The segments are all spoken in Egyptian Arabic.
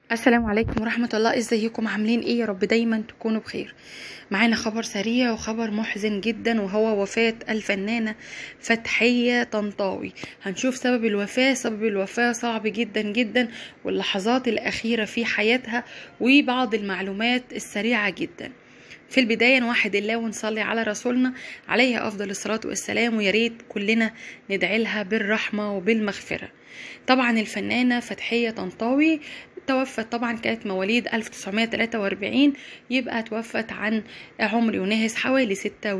السلام عليكم ورحمة الله ازيكم عاملين ايه يا رب دايما تكونوا بخير معانا خبر سريع وخبر محزن جدا وهو وفاة الفنانة فتحية طنطاوي هنشوف سبب الوفاة سبب الوفاة صعب جدا جدا واللحظات الأخيرة في حياتها وبعض المعلومات السريعة جدا في البداية نوحد الله ونصلي على رسولنا عليه أفضل الصلاة والسلام ويا ريت كلنا ندعي لها بالرحمة وبالمغفرة طبعا الفنانة فتحية طنطاوي توفت طبعا كانت مواليد 1943 يبقى توفت عن عمر يناهز حوالي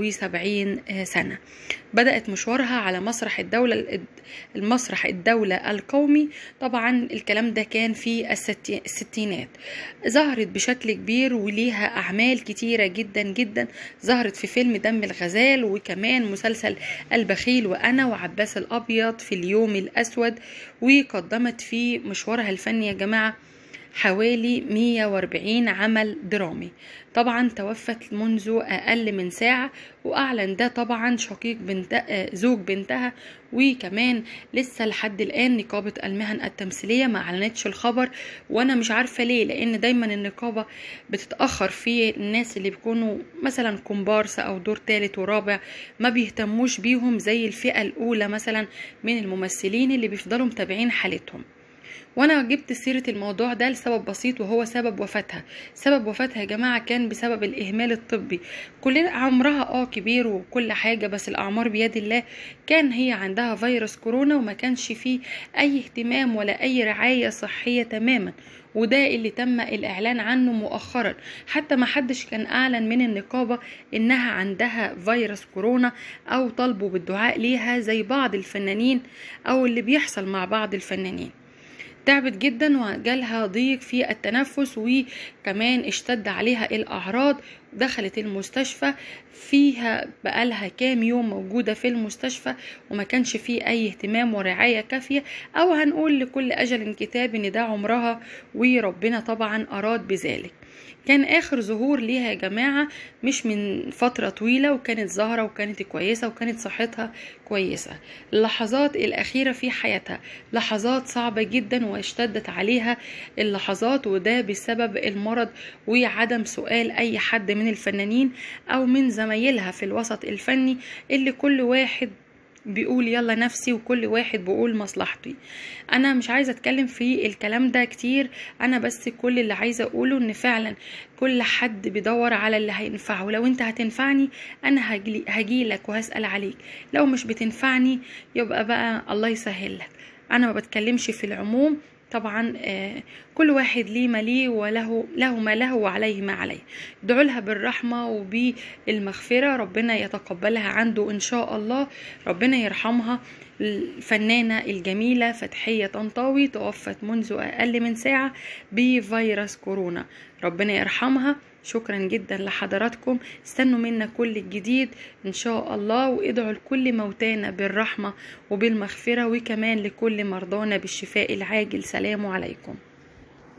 76 سنة بدأت مشوارها على مسرح الدولة المسرح الدولة القومي طبعا الكلام ده كان في الستينات ظهرت بشكل كبير وليها أعمال كتيرة جدا جدا ظهرت في فيلم دم الغزال وكمان مسلسل البخيل وأنا وعباس الأبيض في اليوم الأسود وقدمت في مشوارها الفني يا جماعة حوالي 140 عمل درامي طبعا توفت منذ أقل من ساعة وأعلن ده طبعا شقيق بنت زوج بنتها وكمان لسه لحد الآن نقابة المهن التمثيلية ما أعلنتش الخبر وأنا مش عارفة ليه لأن دايما النقابة بتتأخر في الناس اللي بيكونوا مثلا كومبارس أو دور تالت ورابع ما بيهتموش بيهم زي الفئة الأولى مثلا من الممثلين اللي بيفضلوا متابعين حالتهم وانا جبت سيره الموضوع ده لسبب بسيط وهو سبب وفاتها سبب وفاتها يا جماعه كان بسبب الاهمال الطبي كلنا عمرها اه كبير وكل حاجه بس الاعمار بيد الله كان هي عندها فيروس كورونا وما كانش فيه اي اهتمام ولا اي رعايه صحيه تماما وده اللي تم الاعلان عنه مؤخرا حتى ما حدش كان اعلن من النقابه انها عندها فيروس كورونا او طلبوا بالدعاء ليها زي بعض الفنانين او اللي بيحصل مع بعض الفنانين تعبت جدا وجالها ضيق في التنفس وكمان اشتد عليها الأعراض دخلت المستشفى فيها بقالها كام يوم موجودة في المستشفى وما كانش فيه أي اهتمام ورعاية كافية أو هنقول لكل أجل كتاب إن ده عمرها وربنا طبعا أراد بذلك كان اخر ظهور ليها يا جماعه مش من فتره طويله وكانت ظاهره وكانت كويسه وكانت صحتها كويسه اللحظات الاخيره في حياتها لحظات صعبه جدا واشتدت عليها اللحظات وده بسبب المرض وعدم سؤال اي حد من الفنانين او من زمايلها في الوسط الفني اللي كل واحد بيقول يلا نفسي وكل واحد بيقول مصلحتي انا مش عايزه اتكلم في الكلام ده كتير انا بس كل اللي عايزه اقوله ان فعلا كل حد بيدور على اللي هينفعه لو انت هتنفعني انا هجي هجيلك وهسال عليك لو مش بتنفعني يبقى بقى الله يسهل لك انا ما بتكلمش في العموم طبعا كل واحد ليه ما ليه وله له ما له وعليه ما عليه ادعوا لها بالرحمة وبالمغفرة ربنا يتقبلها عنده إن شاء الله ربنا يرحمها الفنانة الجميلة فتحية طنطاوي توفت منذ أقل من ساعة بفيروس كورونا ربنا يرحمها شكرا جدا لحضراتكم استنوا منا كل الجديد ان شاء الله وادعوا لكل موتانا بالرحمة وبالمغفرة وكمان لكل مرضانا بالشفاء العاجل سلام عليكم